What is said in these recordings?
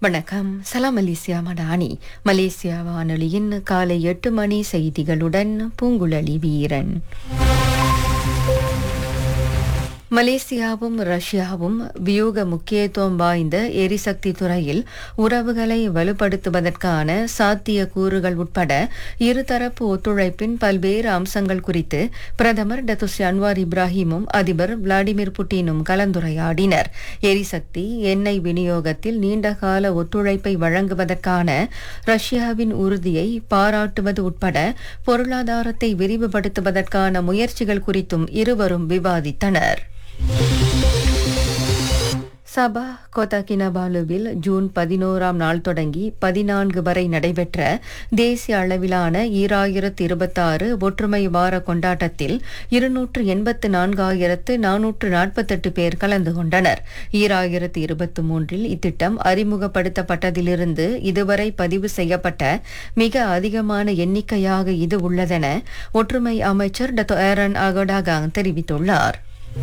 வணக்கம் சலாம் Malaysia Madani Malaysia வானொலியின் காலை எட்டு மணி செய்திகளுடன் பூங்குழலி வீரன் மலேசியாவும் ரஷ்யாவும் வியூக முக்கியத்துவம் வாய்ந்த எரிசக்தி துறையில் உறவுகளை வலுப்படுத்துவதற்கான சாத்திய கூறுகள் உட்பட இருதரப்பு ஒத்துழைப்பின் பல்வேறு அம்சங்கள் குறித்து பிரதமர் டத்துஸ்ரீ அன்வார் இப்ராஹிமும் அதிபர் விளாடிமிர் புட்டினும் கலந்துரையாடினர் எரிசக்தி எண்ணெய் விநியோகத்தில் நீண்டகால ஒத்துழைப்பை வழங்குவதற்கான ரஷ்யாவின் உறுதியை பாராட்டுவது உட்பட பொருளாதாரத்தை விரிவுபடுத்துவதற்கான முயற்சிகள் குறித்தும் இருவரும் விவாதித்தனர் சபா கோத்தா கினபாலுவில் ஜூன் பதினோராம் நாள் தொடங்கி பதினான்கு வரை நடைபெற்ற தேசிய அளவிலான ஈராயிரத்து இருபத்தாறு ஒற்றுமை வார கொண்டாட்டத்தில் இருநூற்று எண்பத்து நான்காயிரத்து நானூற்று நாற்பத்தெட்டு பேர் கலந்து கொண்டனர் ஈராயிரத்து இருபத்தி மூன்றில் இத்திட்டம் அறிமுகப்படுத்தப்பட்டதிலிருந்து இதுவரை பதிவு செய்யப்பட்ட மிக அதிகமான எண்ணிக்கையாக இது உள்ளதென ஒற்றுமை அமைச்சர் டத்தோ ஏரன் அகோடாகாங் தெரிவித்துள்ளார்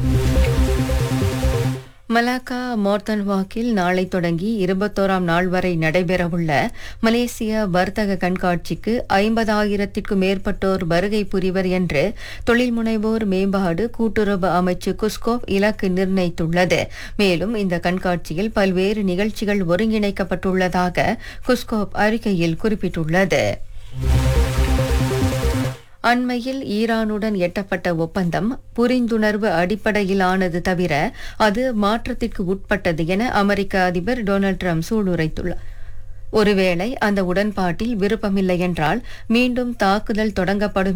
மலாக்கா மோர்த்தன் வாக்கில் நாளை தொடங்கி இருபத்தோராம் நாள் வரை நடைபெறவுள்ள மலேசிய வர்த்தக கண்காட்சிக்கு ஐம்பதாயிரத்திற்கும் மேற்பட்டோர் வருகை புரிவர் என்று தொழில் முனைவோர் மேம்பாடு கூட்டுறவு அமைச்சு குஸ்கோப் இலக்கு நிர்ணயித்துள்ளது மேலும் இந்த கண்காட்சியில் பல்வேறு நிகழ்ச்சிகள் ஒருங்கிணைக்கப்பட்டுள்ளதாக குஸ்கோப் அறிக்கையில் குறிப்பிட்டுள்ளது அண்மையில் ஈரானுடன் எட்டப்பட்ட ஒப்பந்தம் புரிந்துணர்வு அடிப்படையிலானது தவிர அது மாற்றத்திற்கு உட்பட்டது என அமெரிக்க அதிபர் டொனால்ட் ட்ரம்ப் சூளுரைத்துள்ளார் ஒருவேளை அந்த உடன்பாட்டில் விருப்பமில்லை என்றால் மீண்டும் தாக்குதல் தொடங்கப்படும்